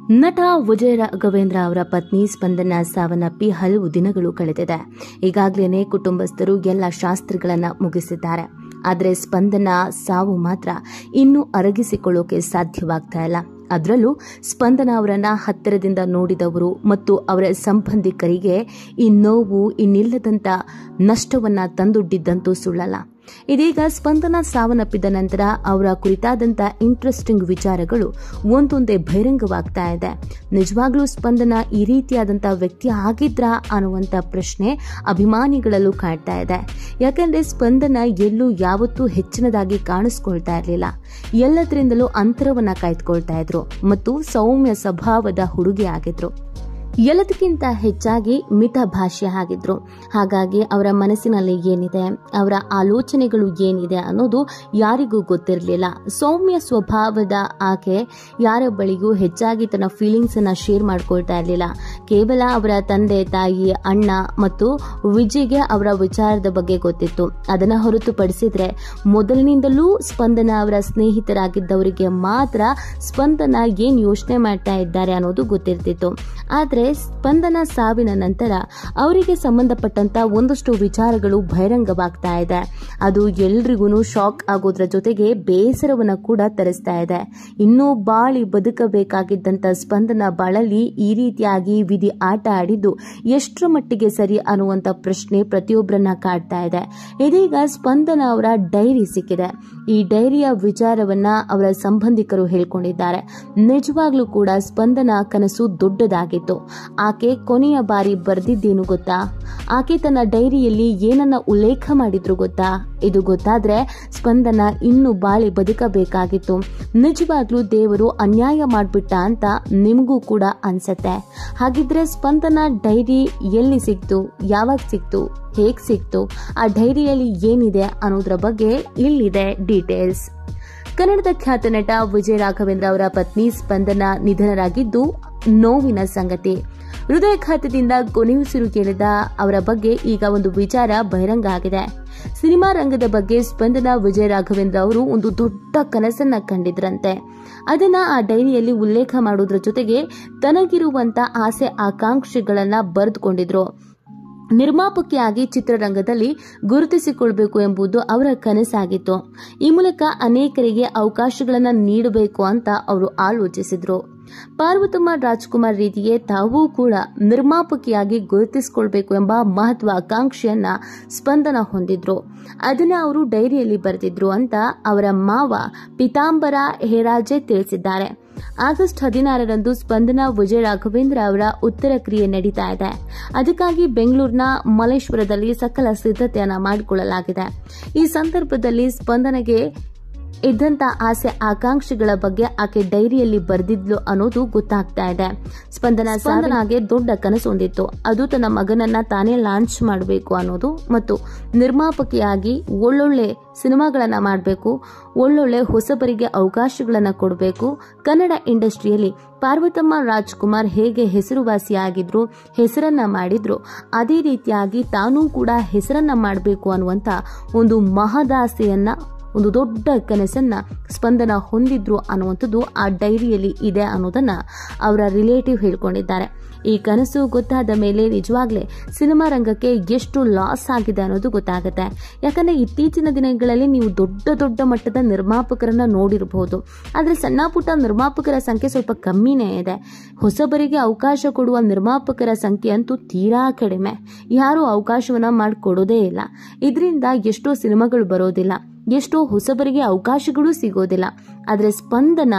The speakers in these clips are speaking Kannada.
ನಟ ವಿಜಯ ರಾಘವೇಂದ್ರ ಅವರ ಪತ್ನಿ ಸ್ಪಂದನ ಸಾವನ್ನಪ್ಪಿ ಹಲವು ದಿನಗಳು ಕಳೆದಿದೆ ಈಗಾಗಲೇ ಕುಟುಂಬಸ್ಥರು ಎಲ್ಲ ಶಾಸ್ತ್ರಗಳನ್ನ ಮುಗಿಸಿದ್ದಾರೆ ಆದರೆ ಸ್ಪಂದನ ಸಾವು ಮಾತ್ರ ಇನ್ನೂ ಅರಗಿಸಿಕೊಳ್ಳೋಕೆ ಸಾಧ್ಯವಾಗ್ತಾ ಇಲ್ಲ ಅದರಲ್ಲೂ ಸ್ಪಂದನ ಅವರನ್ನ ಹತ್ತಿರದಿಂದ ನೋಡಿದವರು ಮತ್ತು ಅವರ ಸಂಬಂಧಿಕರಿಗೆ ಈ ನೋವು ಇನ್ನಿಲ್ಲದಂತ ನಷ್ಟವನ್ನ ತಂದೊಡ್ಡಿದ್ದಂತೂ ಸುಳ್ಳಲ್ಲ ಇದೀಗ ಸ್ಪಂದನ ಸಾವನ್ನಪ್ಪಿದ ನಂತರ ಅವರ ಕುರಿತಾದಂತ ಇಂಟ್ರೆಸ್ಟಿಂಗ್ ವಿಚಾರಗಳು ಒಂದೊಂದೇ ಬಹಿರಂಗವಾಗ್ತಾ ಇದೆ ನಿಜವಾಗ್ಲೂ ಸ್ಪಂದನ ಈ ರೀತಿಯಾದಂತ ವ್ಯಕ್ತಿ ಆಗಿದ್ರಾ ಅನ್ನುವಂತ ಪ್ರಶ್ನೆ ಅಭಿಮಾನಿಗಳಲ್ಲೂ ಕಾಡ್ತಾ ಇದೆ ಯಾಕಂದ್ರೆ ಸ್ಪಂದನ ಎಲ್ಲೂ ಯಾವತ್ತೂ ಹೆಚ್ಚಿನದಾಗಿ ಕಾಣಿಸ್ಕೊಳ್ತಾ ಇರಲಿಲ್ಲ ಎಲ್ಲದರಿಂದಲೂ ಅಂತರವನ್ನ ಕಾಯ್ದುಕೊಳ್ತಾ ಇದ್ರು ಮತ್ತು ಸೌಮ್ಯ ಸ್ವಭಾವದ ಹುಡುಗಿ ಆಗಿದ್ರು ಎಲ್ಲದಕ್ಕಿಂತ ಹೆಚ್ಚಾಗಿ ಮಿತ ಭಾಷೆ ಆಗಿದ್ರು ಹಾಗಾಗಿ ಅವರ ಮನಸ್ಸಿನಲ್ಲಿ ಏನಿದೆ ಅವರ ಆಲೋಚನೆಗಳು ಏನಿದೆ ಅನ್ನೋದು ಯಾರಿಗೂ ಗೊತ್ತಿರಲಿಲ್ಲ ಸೌಮ್ಯ ಸ್ವಭಾವದ ಆಕೆ ಯಾರ ಬಳಿಗೂ ಹೆಚ್ಚಾಗಿ ತನ್ನ ಫೀಲಿಂಗ್ಸ್ ಅನ್ನ ಶೇರ್ ಮಾಡ್ಕೊಳ್ತಾ ಇರಲಿಲ್ಲ ಕೇವಲ ಅವರ ತಂದೆ ತಾಯಿ ಅಣ್ಣ ಮತ್ತು ವಿಜಯ್ಗೆ ಅವರ ವಿಚಾರದ ಬಗ್ಗೆ ಗೊತ್ತಿತ್ತು ಅದನ್ನ ಹೊರತುಪಡಿಸಿದ್ರೆ ಮೊದಲಿನಿಂದಲೂ ಸ್ಪಂದನ ಅವರ ಸ್ನೇಹಿತರಾಗಿದ್ದವರಿಗೆ ಮಾತ್ರ ಸ್ಪಂದನ ಏನ್ ಯೋಚನೆ ಮಾಡ್ತಾ ಇದ್ದಾರೆ ಅನ್ನೋದು ಗೊತ್ತಿರ್ತಿತ್ತು ಆದ್ರೆ ಸ್ಪಂದನ ಸಾವಿನ ನಂತರ ಅವರಿಗೆ ಸಂಬಂಧಪಟ್ಟಂತ ಒಂದಷ್ಟು ವಿಚಾರಗಳು ಬಹಿರಂಗವಾಗ್ತಾ ಇದೆ ಅದು ಎಲ್ರಿಗೂ ಶಾಕ್ ಆಗೋದ್ರ ಜೊತೆಗೆ ಬೇಸರವನ್ನ ಕೂಡ ತರಿಸ್ತಾ ಇದೆ ಇನ್ನೂ ಬಾಳಿ ಬದುಕಬೇಕಾಗಿದ್ದಂತ ಸ್ಪಂದನ ಬಾಳಲ್ಲಿ ಈ ರೀತಿಯಾಗಿ ವಿಧಿ ಆಟ ಆಡಿದ್ದು ಎಷ್ಟರ ಮಟ್ಟಿಗೆ ಸರಿ ಅನ್ನುವಂತ ಪ್ರಶ್ನೆ ಪ್ರತಿಯೊಬ್ಬರನ್ನ ಕಾಡ್ತಾ ಇದೆ ಇದೀಗ ಸ್ಪಂದನ ಅವರ ಡೈರಿ ಸಿಕ್ಕಿದೆ ಈ ಡೈರಿಯ ವಿಚಾರವನ್ನ ಅವರ ಸಂಬಂಧಿಕರು ಹೇಳ್ಕೊಂಡಿದ್ದಾರೆ ನಿಜವಾಗ್ಲೂ ಕೂಡ ಸ್ಪಂದನ ಕನಸು ದೊಡ್ಡದಾಗಿತ್ತು ಆಕೆ ಕೊನೆಯ ಬಾರಿ ಬರೆದಿದ್ದೇನು ಗೊತ್ತಾ ಆಕೆ ತನ್ನ ಡೈರಿಯಲ್ಲಿ ಏನನ್ನ ಉಲ್ಲೇಖ ಮಾಡಿದ್ರು ಗೊತ್ತಾ ಇದು ಗೊತ್ತಾದ್ರೆ ಸ್ಪಂದನ ಇನ್ನು ಬಾಳಿ ಬದುಕಬೇಕಾಗಿತ್ತು ನಿಜವಾಗ್ಲೂ ದೇವರು ಅನ್ಯಾಯ ಮಾಡ್ಬಿಟ್ಟ ಅಂತ ನಿಮಗೂ ಕೂಡ ಅನ್ಸತ್ತೆ ಹಾಗಿದ್ರೆ ಸ್ಪಂದನ ಡೈರಿ ಎಲ್ಲಿ ಸಿಕ್ತು ಯಾವಾಗ ಸಿಕ್ತು ಹೇಗ್ ಸಿಕ್ತು ಆ ಡೈರಿಯಲ್ಲಿ ಏನಿದೆ ಅನ್ನೋದ್ರ ಬಗ್ಗೆ ಇಲ್ಲಿದೆ ಡೀಟೇಲ್ಸ್ ಕನ್ನಡದ ಖ್ಯಾತ ನಟ ವಿಜಯ ರಾಘವೇಂದ್ರ ಅವರ ಪತ್ನಿ ಸ್ಪಂದನ ನಿಧನರಾಗಿದ್ದು ನೋವಿನ ಸಂಗತಿ ಹೃದಯಘಾತದಿಂದ ಕೊನೆಯುಸಿರು ಕೇಳಿದ ಅವರ ಬಗ್ಗೆ ಈಗ ಒಂದು ವಿಚಾರ ಬಹಿರಂಗ ಆಗಿದೆ ಸಿನಿಮಾ ರಂಗದ ಬಗ್ಗೆ ಸ್ಪಂದನ ವಿಜಯ ರಾಘವೇಂದ್ರ ಅವರು ಒಂದು ದೊಡ್ಡ ಕನಸನ್ನ ಕಂಡಿದ್ರಂತೆ ಅದನ್ನ ಆ ಡೈರಿಯಲ್ಲಿ ಉಲ್ಲೇಖ ಮಾಡೋದ್ರ ಜೊತೆಗೆ ತನಗಿರುವಂತ ಆಸೆ ಆಕಾಂಕ್ಷೆಗಳನ್ನ ಬರೆದುಕೊಂಡಿದ್ರು ನಿರ್ಮಾಪಕಿಯಾಗಿ ಚಿತ್ರರಂಗದಲ್ಲಿ ಗುರುತಿಸಿಕೊಳ್ಬೇಕು ಎಂಬುದು ಅವರ ಕನಸಾಗಿತ್ತು ಈ ಮೂಲಕ ಅನೇಕರಿಗೆ ಅವಕಾಶಗಳನ್ನು ನೀಡಬೇಕು ಅಂತ ಅವರು ಆಲೋಚಿಸಿದ್ರು ಪಾರ್ವತಮ್ಮ ರಾಜ್ಕುಮಾರ್ ರೀತಿಯೇ ತಾವೂ ಕೂಡ ನಿರ್ಮಾಪಕಿಯಾಗಿ ಗುರುತಿಸಿಕೊಳ್ಬೇಕು ಎಂಬ ಮಹತ್ವಾಕಾಂಕ್ಷೆಯನ್ನ ಸ್ಪಂದನ ಹೊಂದಿದ್ರು ಅದನ್ನ ಅವರು ಡೈರಿಯಲ್ಲಿ ಬರೆದಿದ್ರು ಅಂತ ಅವರ ಮಾವ ಪಿತಾಂಬರ ಹೇರಾಜೆ ತಿಳಿಸಿದ್ದಾರೆ ಆಗಸ್ಟ್ ಹದಿನಾರರಂದು ಸ್ಪಂದನ ವಿಜಯ ರಾಘವೇಂದ್ರ ಅವರ ಉತ್ತರ ಕ್ರಿಯೆ ನಡೀತಾ ಇದೆ ಅದಕ್ಕಾಗಿ ಬೆಂಗಳೂರಿನ ಮಲೇಶ್ವರದಲ್ಲಿ ಸಕಲ ಸಿದ್ಧತೆಯನ್ನ ಮಾಡಿಕೊಳ್ಳಲಾಗಿದೆ ಈ ಸಂದರ್ಭದಲ್ಲಿ ಸ್ಪಂದನೆಗೆ ಇದ್ದಂತ ಆಸೆ ಆಕಾಂಕ್ಷೆಗಳ ಬಗ್ಗೆ ಆಕೆ ಡೈರಿಯಲ್ಲಿ ಬರೆದಿದ್ಲು ಅನ್ನೋದು ಗೊತ್ತಾಗ್ತಾ ಇದೆ ಸ್ಪಂದನ ಸ್ಪಂದನಾಗೆ ದೊಡ್ಡ ಕನಸು ಹೊಂದಿತ್ತು ಅದು ತನ್ನ ಮಗನನ್ನ ತಾನೇ ಲಾಂಚ್ ಮಾಡಬೇಕು ಅನ್ನೋದು ಮತ್ತು ನಿರ್ಮಾಪಕಿಯಾಗಿ ಒಳ್ಳೊಳ್ಳೆ ಸಿನಿಮಾಗಳನ್ನ ಮಾಡಬೇಕು ಒಳ್ಳೊಳ್ಳೆ ಹೊಸಬರಿಗೆ ಅವಕಾಶಗಳನ್ನ ಕೊಡಬೇಕು ಕನ್ನಡ ಇಂಡಸ್ಟ್ರಿಯಲ್ಲಿ ಪಾರ್ವತಮ್ಮ ರಾಜ್ಕುಮಾರ್ ಹೇಗೆ ಹೆಸರುವಾಸಿಯಾಗಿದ್ರು ಹೆಸರನ್ನ ಮಾಡಿದ್ರು ಅದೇ ರೀತಿಯಾಗಿ ತಾನೂ ಕೂಡ ಹೆಸರನ್ನ ಮಾಡಬೇಕು ಅನ್ನುವಂತ ಒಂದು ಮಹದಾಸೆಯನ್ನ ಒಂದು ದೊಡ್ಡ ಕನಸನ್ನ ಸ್ಪಂದನ ಹೊಂದಿದ್ರು ಅನ್ನುವಂಥದ್ದು ಆ ಡೈರಿಯಲ್ಲಿ ಇದೆ ಅನ್ನೋದನ್ನ ಅವರ ರಿಲೇಟಿವ್ ಹೇಳ್ಕೊಂಡಿದ್ದಾರೆ ಈ ಕನಸು ಗೊತ್ತಾದ ಮೇಲೆ ನಿಜವಾಗ್ಲೇ ಸಿನಿಮಾ ರಂಗಕ್ಕೆ ಎಷ್ಟು ಲಾಸ್ ಆಗಿದೆ ಅನ್ನೋದು ಗೊತ್ತಾಗುತ್ತೆ ಯಾಕಂದ್ರೆ ಇತ್ತೀಚಿನ ದಿನಗಳಲ್ಲಿ ನೀವು ದೊಡ್ಡ ದೊಡ್ಡ ಮಟ್ಟದ ನಿರ್ಮಾಪಕರನ್ನ ನೋಡಿರಬಹುದು ಆದ್ರೆ ಸಣ್ಣ ಪುಟ್ಟ ನಿರ್ಮಾಪಕರ ಸಂಖ್ಯೆ ಸ್ವಲ್ಪ ಕಮ್ಮಿನೇ ಇದೆ ಹೊಸಬರಿಗೆ ಅವಕಾಶ ಕೊಡುವ ನಿರ್ಮಾಪಕರ ಸಂಖ್ಯೆ ಅಂತೂ ತೀರಾ ಕಡಿಮೆ ಯಾರು ಅವಕಾಶವನ್ನ ಮಾಡಿಕೊಡೋದೇ ಇಲ್ಲ ಇದರಿಂದ ಎಷ್ಟೋ ಸಿನಿಮಾಗಳು ಬರೋದಿಲ್ಲ ಎಷ್ಟೋ ಹೊಸಬರಿಗೆ ಅವಕಾಶಗಳು ಸಿಗೋದಿಲ್ಲ ಆದರೆ ಸ್ಪಂದನ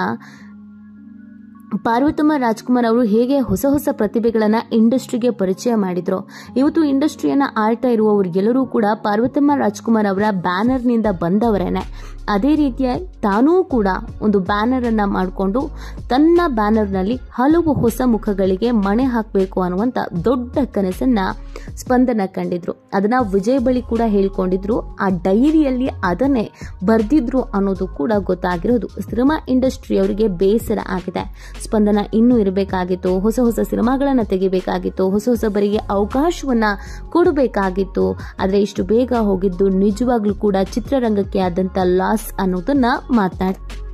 ಪಾರ್ವತಮ್ಮ ರಾಜ್ಕುಮಾರ್ ಅವರು ಹೇಗೆ ಹೊಸ ಹೊಸ ಪ್ರತಿಭೆಗಳನ್ನ ಇಂಡಸ್ಟ್ರಿಗೆ ಪರಿಚಯ ಮಾಡಿದ್ರು ಇವತ್ತು ಇಂಡಸ್ಟ್ರಿಯನ್ನ ಆಳ್ತಾ ಇರುವವರಿಗೆಲ್ಲರೂ ಕೂಡ ಪಾರ್ವತಮ್ಮ ರಾಜ್ಕುಮಾರ್ ಅವರ ಬ್ಯಾನರ್ನಿಂದ ಬಂದವರೇನೆ ಅದೇ ರೀತಿಯ ತಾನೂ ಕೂಡ ಒಂದು ಬ್ಯಾನರ್ ಅನ್ನ ಮಾಡಿಕೊಂಡು ತನ್ನ ಬ್ಯಾನರ್ನಲ್ಲಿ ಹಲವು ಹೊಸ ಮುಖಗಳಿಗೆ ಮಣೆ ಹಾಕಬೇಕು ಅನ್ನುವಂತ ದೊಡ್ಡ ಕನಸನ್ನ ಸ್ಪಂದನ ಕಂಡಿದ್ರು ಅದನ್ನ ವಿಜಯ್ ಬಳಿ ಕೂಡ ಹೇಳ್ಕೊಂಡಿದ್ರು ಆ ಡೈರಿಯಲ್ಲಿ ಅದನ್ನೇ ಬರ್ದಿದ್ರು ಅನ್ನೋದು ಕೂಡ ಗೊತ್ತಾಗಿರೋದು ಸಿನಿಮಾ ಇಂಡಸ್ಟ್ರಿ ಅವರಿಗೆ ಬೇಸರ ಆಗಿದೆ ಸ್ಪಂದನ ಇನ್ನೂ ಇರಬೇಕಾಗಿತ್ತು ಹೊಸ ಹೊಸ ಸಿನಿಮಾಗಳನ್ನ ತೆಗಿಬೇಕಾಗಿತ್ತು ಹೊಸ ಹೊಸಬರಿಗೆ ಅವಕಾಶವನ್ನ ಕೊಡಬೇಕಾಗಿತ್ತು ಆದ್ರೆ ಇಷ್ಟು ಬೇಗ ಹೋಗಿದ್ದು ನಿಜವಾಗ್ಲೂ ಕೂಡ ಚಿತ್ರರಂಗಕ್ಕೆ ಆದಂತ ಲಾಸ್ ಅನ್ನೋದನ್ನ ಮಾತನಾಡ್